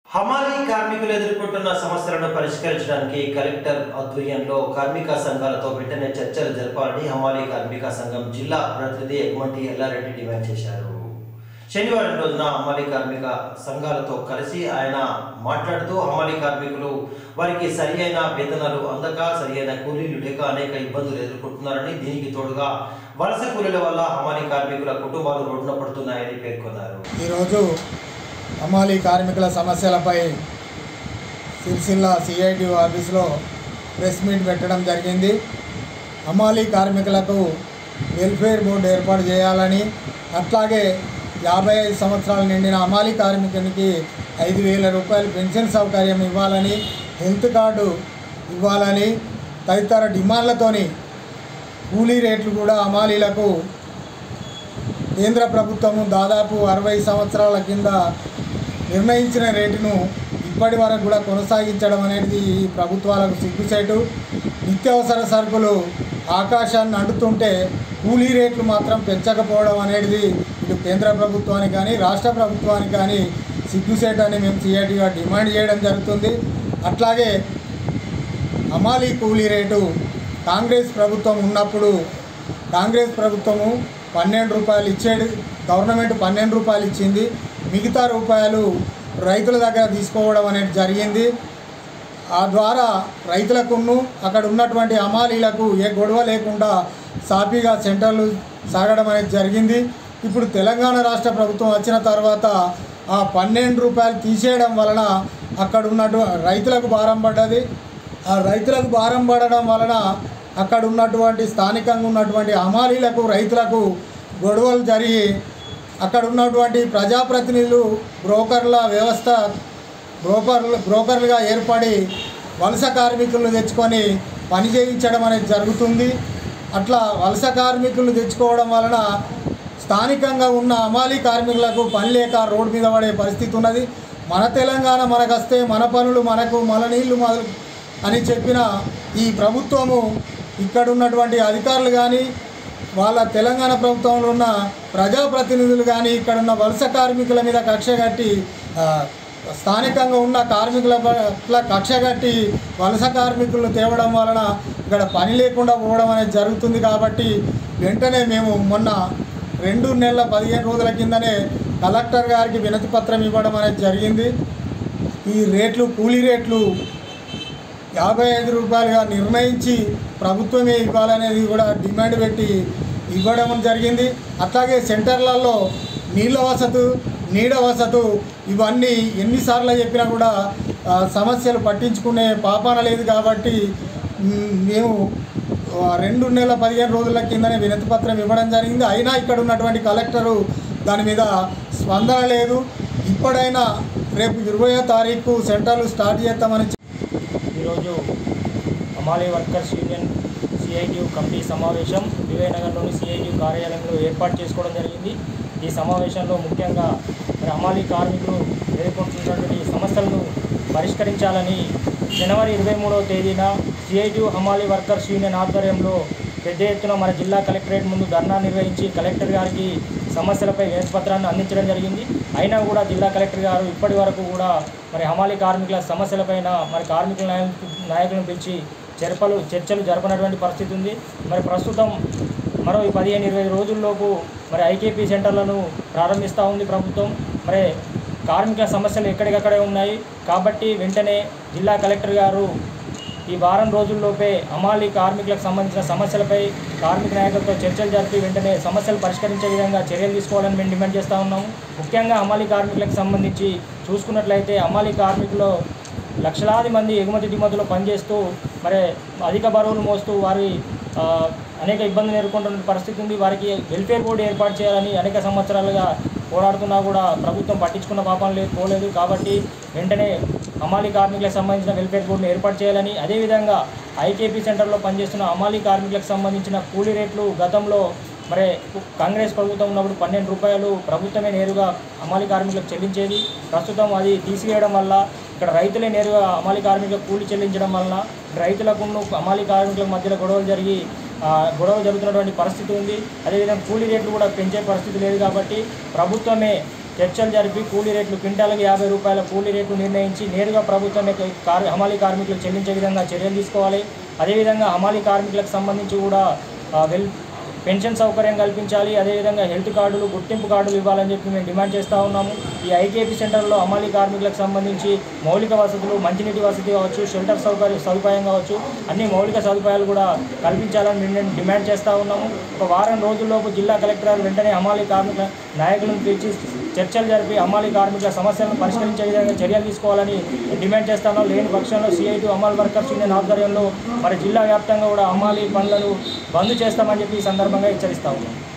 హమాలీ కార్మికులు ఎదుర్కొంటున్న సమస్యలను పరిష్కరించడానికి కలెక్టర్ ఆధ్వర్యంలో కార్మిక సంఘాలతో వెంటనే చర్చలు జరపాలని హమాలీ కార్మిక సంఘం జిల్లా ప్రతినిధి ఎగ్మంటి ఎల్లారెడ్డి డిమాండ్ చేశారు శనివారం రోజున హమాలీ కార్మిక సంఘాలతో కలిసి ఆయన మాట్లాడుతూ హమాలీ కార్మికులు వారికి సరి అయిన వేతనాలు అందక సరి అయిన కూలీలు లేక అనేక ఇబ్బందులు ఎదుర్కొంటున్నారని దీనికి తోడుగా వలస కూలీల వల్ల హమాలీ కార్మికుల కుటుంబాలు రోడ్డున పడుతున్నాయని పేర్కొన్నారు ఈరోజు హమాలీ కార్మికుల సమస్యలపై సిరిసిల్ల సిఐటి ఆఫీసులో ప్రెస్ మీట్ పెట్టడం జరిగింది హమాలీ కార్మికులకు వెల్ఫేర్ బోర్డు ఏర్పాటు చేయాలని అట్లాగే యాభై ఐదు సంవత్సరాలు నిండిన హమాలీ కార్మికునికి ఐదు వేల రూపాయలు పెన్షన్ సౌకర్యం ఇవ్వాలని హెల్త్ కార్డు ఇవ్వాలని తదితర డిమాండ్లతోని కూలీ రేట్లు కూడా హమాలీలకు కేంద్ర ప్రభుత్వము దాదాపు అరవై సంవత్సరాల కింద నిర్ణయించిన రేటును ఇప్పటి వరకు కూడా కొనసాగించడం అనేది ఈ ప్రభుత్వాలకు సిగ్గుచేటు నిత్యావసర సరుకులు ఆకాశాన్ని అంటుతుంటే కూలీ రేట్లు మాత్రం పెంచకపోవడం అనేది ఇటు కేంద్ర ప్రభుత్వానికి కానీ రాష్ట్ర ప్రభుత్వానికి కానీ సిగ్గుసేటు అని మేము సిఐటిగా డిమాండ్ చేయడం జరుగుతుంది అట్లాగే హమాలీ కూలీ రేటు కాంగ్రెస్ ప్రభుత్వం ఉన్నప్పుడు కాంగ్రెస్ ప్రభుత్వము పన్నెండు రూపాయలు ఇచ్చేది గవర్నమెంట్ పన్నెండు రూపాయలు ఇచ్చింది మిగతా రూపాయలు రైతుల దగ్గర తీసుకోవడం అనేది జరిగింది ఆ ద్వారా రైతులకును అక్కడ ఉన్నటువంటి హమాలీలకు ఏ గొడవ లేకుండా సాఫీగా సెంటర్లు సాగడం అనేది జరిగింది ఇప్పుడు తెలంగాణ రాష్ట్ర ప్రభుత్వం వచ్చిన తర్వాత ఆ పన్నెండు రూపాయలు తీసేయడం వలన అక్కడ ఉన్నటు రైతులకు భారం పడ్డది ఆ రైతులకు భారం పడడం వలన అక్కడ ఉన్నటువంటి స్థానికంగా ఉన్నటువంటి హమాలీలకు రైతులకు గొడవలు జరిగి అక్కడ ఉన్నటువంటి ప్రజాప్రతినిధులు బ్రోకర్ల వ్యవస్థ బ్రోకర్లు బ్రోకర్లుగా ఏర్పడి వలస కార్మికులను తెచ్చుకొని పని చేయించడం అనేది జరుగుతుంది అట్లా వలస కార్మికులను తెచ్చుకోవడం వలన స్థానికంగా ఉన్న అమాలీ కార్మికులకు పని లేక రోడ్డు మీద పడే పరిస్థితి ఉన్నది మన తెలంగాణ మనకు వస్తే మన పనులు మనకు మన నీళ్లు మొదలు అని చెప్పిన ఈ ప్రభుత్వము ఇక్కడ ఉన్నటువంటి అధికారులు కానీ వాళ్ళ తెలంగాణ ప్రభుత్వంలో ఉన్న ప్రజాప్రతినిధులు కానీ ఇక్కడ ఉన్న వలస కార్మికుల మీద కక్ష కట్టి ఆ, స్థానికంగా ఉన్న కార్మికుల పట్ల కక్ష కట్టి వలస కార్మికులను తేవడం వలన ఇక్కడ పని లేకుండా పోవడం అనేది జరుగుతుంది కాబట్టి వెంటనే మేము మొన్న రెండు నెలల పదిహేను రోజుల కిందనే కలెక్టర్ గారికి వినతి పత్రం ఇవ్వడం అనేది జరిగింది ఈ రేట్లు కూలీ రేట్లు యాభై ఐదు రూపాయలుగా నిర్ణయించి ప్రభుత్వమే ఇవ్వాలనేది కూడా డిమాండ్ పెట్టి ఇవ్వడం జరిగింది అట్లాగే సెంటర్లలో నీళ్ళ వసతు నీడ వసతు ఇవన్నీ ఎన్నిసార్లు చెప్పినా కూడా ఆ, సమస్యలు పట్టించుకునే పాపాన లేదు కాబట్టి మ్, మేము ఆ, రెండు నెలల పదిహేను రోజుల కిందనే వినతి పత్రం ఇవ్వడం జరిగింది అయినా ఇక్కడ ఉన్నటువంటి కలెక్టరు దాని మీద స్పందన లేదు ఇప్పుడైనా రేపు ఇరవయో తారీఖు సెంటర్లు స్టార్ట్ చేస్తామని ఈరోజు అమాలీ వర్కర్స్ యూనియన్ సిఐటియు కమిటీ సమావేశం వివేనగర్లోని సిఐటియు కార్యాలయంలో ఏర్పాటు చేసుకోవడం జరిగింది ఈ సమావేశంలో ముఖ్యంగా మరి అమాలీ కార్మికులు ఎదుర్కొంటున్నటువంటి సమస్యలను పరిష్కరించాలని జనవరి ఇరవై మూడవ తేదీన సిఐటియు హమాలీ వర్కర్స్ యూనియన్ ఆధ్వర్యంలో పెద్ద ఎత్తున మన జిల్లా కలెక్టరేట్ ముందు ధర్నా నిర్వహించి కలెక్టర్ గారికి సమస్యలపై వినతి పత్రాన్ని అందించడం జరిగింది అయినా కూడా జిల్లా కలెక్టర్ గారు ఇప్పటి వరకు కూడా మరి హమాలీ కార్మికుల సమస్యలపైన మరి కార్మికుల నాయ- నాయకులను పిలిచి చర్చలు చర్చలు జరపనటువంటి పరిస్థితి ఉంది మరి ప్రస్తుతం మరో ఈ పదిహేను ఇరవై రోజుల్లోపు మరి ఐకేపీ సెంటర్లను ప్రారంభిస్తూ ఉంది ప్రభుత్వం మరి కార్మికుల సమస్యలు ఎక్కడికక్కడే ఉన్నాయి కాబట్టి వెంటనే జిల్లా కలెక్టర్ గారు ఈ వారం రోజుల్లోపే అమాలి కార్మికులకు సంబంధించిన సమస్యలపై కార్మిక నాయకులతో చర్చలు జరిపి వెంటనే సమస్యలు పరిష్కరించే విధంగా చర్యలు తీసుకోవాలని మేము డిమాండ్ చేస్తూ ఉన్నాము ముఖ్యంగా అమాలి కార్మికులకు సంబంధించి చూసుకున్నట్లయితే అమాలి కార్మికులు లక్షలాది మంది ఎగుమతి దిగుమతిలో పనిచేస్తూ మరి అధిక బరువులు మోస్తూ వారి ఆ, అనేక ఇబ్బందులు ఎదుర్కొంటున్న పరిస్థితి ఉంది వారికి వెల్ఫేర్ బోర్డు ఏర్పాటు చేయాలని అనేక సంవత్సరాలుగా పోరాడుతున్నా కూడా ప్రభుత్వం పట్టించుకున్న పాపం లేదు పోలేదు కాబట్టి వెంటనే అమాలీ కార్మికులకు సంబంధించిన వెల్ఫేర్ బోర్డును ఏర్పాటు చేయాలని అదేవిధంగా ఐకేపీ సెంటర్లో పనిచేస్తున్న అమాలీ కార్మికులకు సంబంధించిన కూలీ రేట్లు గతంలో మరి కాంగ్రెస్ ప్రభుత్వం ఉన్నప్పుడు పన్నెండు రూపాయలు ప్రభుత్వమే నేరుగా అమాలి కార్మికులకు చెల్లించేది ప్రస్తుతం అది తీసివేయడం వల్ల ఇక్కడ రైతులే నేరుగా అమాలి కార్మికులకు కూలి చెల్లించడం వలన రైతులకు అమాలి కార్మికుల మధ్యలో గొడవలు జరిగి ఆ, గొడవ జరుగుతున్నటువంటి పరిస్థితి ఉంది అదేవిధంగా కూలీ రేట్లు కూడా పెంచే పరిస్థితి లేదు కాబట్టి ప్రభుత్వమే చర్చలు జరిపి కూలీ రేట్లు క్వింటాలకు యాభై రూపాయల కూలీ రేట్లు నిర్ణయించి నేరుగా ప్రభుత్వమే కార్ హమాలీ కార్మికులకు చెల్లించే విధంగా చర్యలు తీసుకోవాలి అదేవిధంగా హమాలీ కార్మికులకు సంబంధించి కూడా ఆ, వెల్ పెన్షన్ సౌకర్యం కల్పించాలి అదేవిధంగా హెల్త్ కార్డులు గుర్తింపు కార్డులు ఇవ్వాలని చెప్పి మేము డిమాండ్ చేస్తూ ఉన్నాము ఈ ఐకేపీ సెంటర్లో అమలీ కార్మికులకు సంబంధించి మౌలిక వసతులు మంచినీటి వసతి కావచ్చు షెల్టర్ సౌకర్య సదుపాయం కావచ్చు అన్ని మౌలిక సదుపాయాలు కూడా కల్పించాలని మేము డిమాండ్ చేస్తూ ఉన్నాము ఒక వారం రోజుల్లోపు జిల్లా కలెక్టర్ గారు వెంటనే అమాలీ కార్మికుల నాయకులను పిలిచి చర్చలు జరిపి అమ్మాలి కార్మికుల సమస్యలను పరిష్కరించే విధంగా చర్యలు తీసుకోవాలని డిమాండ్ చేస్తాను లేని పక్షంలో సిఐటి అమల్ వర్కర్స్ యూనియన్ ఆధ్వర్యంలో మరి జిల్లా వ్యాప్తంగా కూడా అమ్మాలి పనులను బంద్ చేస్తామని చెప్పి ఈ సందర్భంగా హెచ్చరిస్తా ఉన్నాం